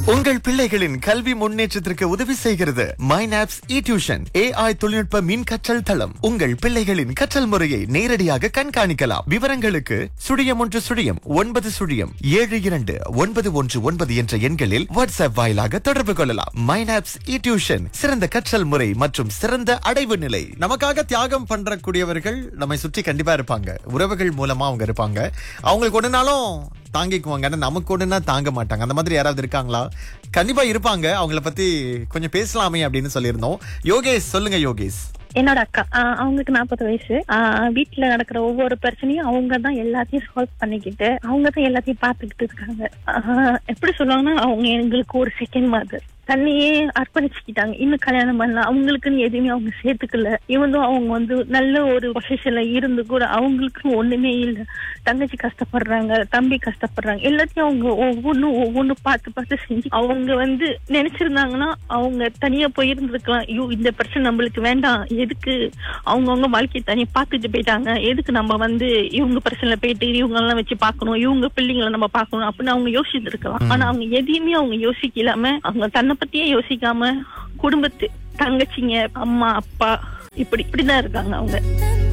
உங்கள் பிள்ளைகளின் கல்வி முன்னேற்றத்திற்கு உதவி செய்கிறது மைனாப்ஸ் இ டியூஷன் ஏஐ தொழில்நுட்ப மின் கற்றல் தளம் உங்கள் பிள்ளைகளின் கற்றல் முறையை நேரடியாக கண்காணிக்கலாம் விவரங்களுக்கு சுழியம் ஒன்று சுழியம் ஒன்பது சுழியம் ஏழு இரண்டு ஒன்பது ஒன்று ஒன்பது என்ற எண்களில் வாட்ஸ்அப் வாயிலாக தொடர்பு கொள்ளலாம் மைனாப்ஸ் இ டியூஷன் சிறந்த கற்றல் முறை மற்றும் சிறந்த அடைவு நிலை நமக்காக தியாகம் பண்றக்கூடியவர்கள் நம்மை சுற்றி கண்டிப்பா இருப்பாங்க உறவுகள் மூலமா அவங்க இருப்பாங்க அவங்களுக்கு ஒண்ணுனாலும் தாங்கிக்குவாங்க ஆனா நமக்கு ஒண்ணுனா தாங்க மாட்டாங்க அந்த மாதிரி யாராவது இருக்காங்களா கண்டிப்பா இருப்பாங்க அவங்கள பத்தி கொஞ்சம் பேசலாமே அப்படின்னு சொல்லியிருந்தோம் யோகேஷ் சொல்லுங்க யோகேஷ் என்னோட அக்கா ஆஹ் அவங்களுக்கு நாற்பது வயசு ஆஹ் வீட்டுல நடக்கிற ஒவ்வொரு பிரச்சனையும் அவங்க தான் எல்லாத்தையும் சால்வ் பண்ணிக்கிட்டு அவங்க தான் எல்லாத்தையும் பாத்துக்கிட்டு இருக்காங்க ஆஹ் எப்படி சொல்லுவாங்கன்னா அவங்க எங்களுக்கு ஒரு செகண்ட் மாதிரி தன்னையே அர்ப்பணிச்சுக்கிட்டாங்க இன்னும் கல்யாணம் பண்ணலாம் அவங்களுக்குன்னு எதுவுமே அவங்க சேர்த்துக்கல இவந்தும் அவங்க வந்து நல்ல ஒரு பொசிஷன்ல இருந்து கூட அவங்களுக்குன்னு ஒண்ணுமே இல்ல தங்கச்சி கஷ்டப்படுறாங்க தம்பி கஷ்டப்படுறாங்க எல்லாத்தையும் அவங்க ஒவ்வொன்றும் ஒவ்வொன்றும் பார்த்து பார்த்து செஞ்சு அவங்க வந்து நினைச்சிருந்தாங்கன்னா அவங்க தனியா போயிருந்திருக்கலாம் ஐயோ இந்த பிரச்சனை நம்மளுக்கு வேண்டாம் எதுக்கு அவங்கவுங்க வாழ்க்கையை தனியா பார்த்துட்டு போயிட்டாங்க எதுக்கு நம்ம வந்து இவங்க பிரச்சனை போயிட்டு இவங்க எல்லாம் வச்சு பார்க்கணும் இவங்க பிள்ளைங்களை நம்ம பார்க்கணும் அப்படின்னு அவங்க யோசிச்சு இருக்கலாம் ஆனா அவங்க எதையுமே அவங்க யோசிக்கலாம அவங்க தன்னை பத்தியே யோசிக்காம குடும்பத்து தங்கச்சிங்க அம்மா அப்பா இப்படி இப்படிதான் இருக்காங்க அவங்க